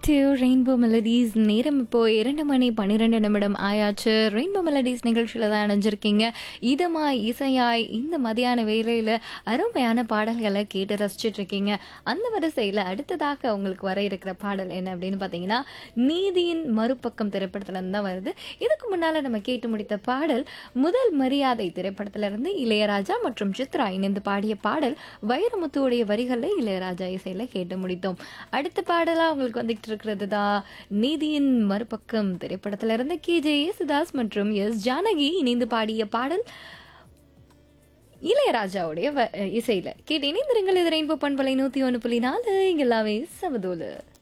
to rainbow melodies நேரம் இப்போ இரண்டு மணி பன்னிரெண்டு நிமிடம் ஆயாச்சு ரெயின்போ மெலடிஸ் நிகழ்ச்சியில் தான் அணைஞ்சிருக்கீங்க இதமாய் இசையாய் இந்த மதியான வேலையில் அருமையான பாடல்களை கேட்டு ரசிச்சிட்டு இருக்கீங்க அந்த வரிசையில் அடுத்ததாக உங்களுக்கு வர இருக்கிற பாடல் என்ன அப்படின்னு பார்த்தீங்கன்னா நீதியின் மறுபக்கம் திரைப்படத்துல இருந்து தான் வருது இதுக்கு முன்னால் நம்ம கேட்டு முடித்த பாடல் முதல் மரியாதை திரைப்படத்துல இருந்து இளையராஜா மற்றும் சித்ரா இணைந்து பாடிய பாடல் வைரமுத்துவுடைய வரிகளில் இளையராஜா இசையில் கேட்டு முடித்தோம் அடுத்த பாடலாக உங்களுக்கு வந்துகிட்டு இருக்கிறது தான் நீதியின் மறுபக்கம் திரைப்படத்துல இருந்து கே ஜே யேசுதாஸ் மற்றும் எஸ் ஜானகி இணைந்து பாடிய பாடல் இளையராஜாவுடைய வ- இசையில கேட்டு இணைந்திருங்கள் இது ரெயின்போ பண்பலை நூத்தி ஒன்று புள்ளி நாலு இங்க எல்லாமே சமதோலு